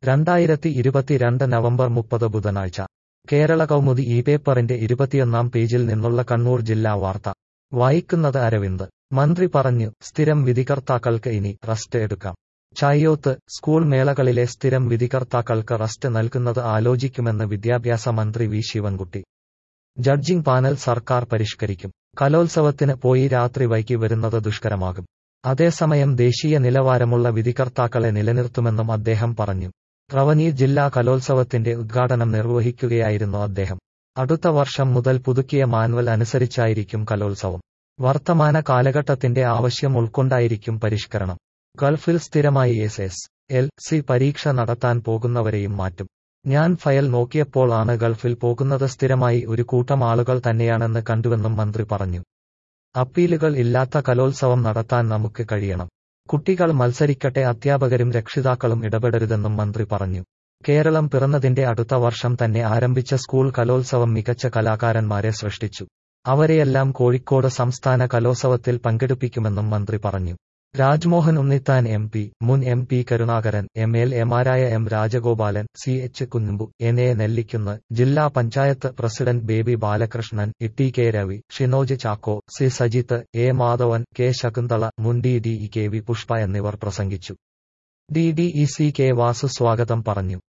രണ്ടായിരത്തി ഇരുപത്തിരണ്ട് നവംബർ മുപ്പത് ബുധനാഴ്ച കേരള കൗമുദി ഈ പേപ്പറിന്റെ ഇരുപത്തിയൊന്നാം പേജിൽ നിന്നുള്ള കണ്ണൂർ ജില്ലാ വാർത്ത വായിക്കുന്നത് അരവിന്ദ് മന്ത്രി പറഞ്ഞു സ്ഥിരം വിധികർത്താക്കൾക്ക് ഇനി റസ്റ്റ് എടുക്കാം ചായോത്ത് സ്കൂൾ മേളകളിലെ സ്ഥിരം വിധികർത്താക്കൾക്ക് റസ്റ്റ് നൽകുന്നത് ആലോചിക്കുമെന്ന് വിദ്യാഭ്യാസ മന്ത്രി വി ശിവൻകുട്ടി ജഡ്ജിംഗ് പാനൽ സർക്കാർ പരിഷ്കരിക്കും കലോത്സവത്തിന് പോയി രാത്രി വൈകി വരുന്നത് ദുഷ്കരമാകും അതേസമയം ദേശീയ നിലവാരമുള്ള വിധികർത്താക്കളെ നിലനിർത്തുമെന്നും അദ്ദേഹം പറഞ്ഞു റവന്യൂ ജില്ലാ കലോത്സവത്തിന്റെ ഉദ്ഘാടനം നിർവഹിക്കുകയായിരുന്നു അദ്ദേഹം അടുത്ത വർഷം മുതൽ പുതുക്കിയ മാനുവൽ അനുസരിച്ചായിരിക്കും കലോത്സവം വർത്തമാന കാലഘട്ടത്തിന്റെ ആവശ്യം ഉൾക്കൊണ്ടായിരിക്കും പരിഷ്കരണം ഗൾഫിൽ സ്ഥിരമായി എസ് എസ് എൽ സി പരീക്ഷ നടത്താൻ പോകുന്നവരെയും മാറ്റും ഞാൻ ഫയൽ നോക്കിയപ്പോൾ ആണ് ഗൾഫിൽ പോകുന്നത് സ്ഥിരമായി ഒരു കൂട്ടം ആളുകൾ തന്നെയാണെന്ന് കണ്ടുവെന്നും മന്ത്രി പറഞ്ഞു അപ്പീലുകൾ ഇല്ലാത്ത കലോത്സവം നടത്താൻ നമുക്ക് കഴിയണം കുട്ടികൾ മത്സരിക്കട്ടെ അധ്യാപകരും രക്ഷിതാക്കളും ഇടപെടരുതെന്നും മന്ത്രി പറഞ്ഞു കേരളം പിറന്നതിന്റെ അടുത്ത വർഷം തന്നെ ആരംഭിച്ച സ്കൂൾ കലോത്സവം മികച്ച കലാകാരന്മാരെ സൃഷ്ടിച്ചു അവരെയെല്ലാം കോഴിക്കോട് സംസ്ഥാന കലോത്സവത്തിൽ പങ്കെടുപ്പിക്കുമെന്നും മന്ത്രി പറഞ്ഞു രാജ്മോഹൻ ഉണ്ണിത്താൻ എം പി മുൻ M P Karunakaran M L എമാരായ M Rajagopalan C H Kunhambu N A Nellikunnu ജില്ലാ panchayat president Baby Balakrishnan E K Ravi Shinoj Chacko C Sajith A Madhavan K Shakuntala മുൻ D D E K V Pushpa എന്നിവർ പ്രസംഗിച്ചു D D E C K Vasu സ്വാഗതം പറഞ്ഞു